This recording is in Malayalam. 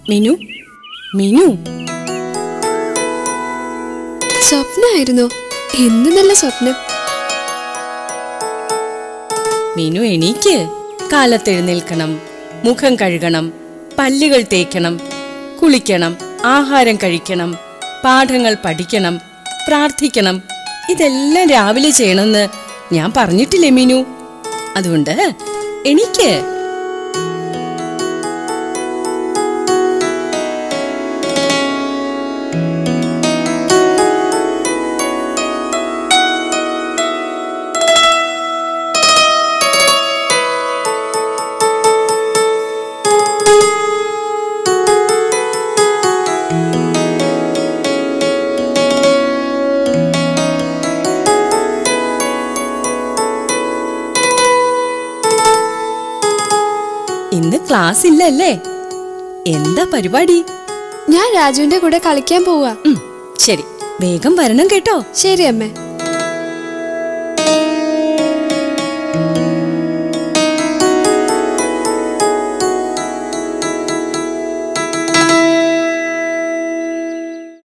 മിനു മിനു സ്വപ്നമായിരുന്നോ എന്ത് നല്ല സ്വപ്നം മിനു എണീക്ക് കാലത്തെഴുന്നേൽക്കണം മുഖം കഴുകണം പല്ലുകൾ തേക്കണം കുളിക്കണം ആഹാരം കഴിക്കണം പാഠങ്ങൾ പഠിക്കണം പ്രാർത്ഥിക്കണം ഇതെല്ലാം രാവിലെ ചെയ്യണമെന്ന് ഞാൻ പറഞ്ഞിട്ടില്ലേ മീനു അതുകൊണ്ട് എണീക്ക് ഇന്ന് ക്ലാസ് ഇല്ലല്ലേ എന്താ പരിപാടി ഞാൻ രാജുവിന്റെ കൂടെ കളിക്കാൻ പോവാ ഉം, ശരി വേഗം വരണം കേട്ടോ ശരി അമ്മേ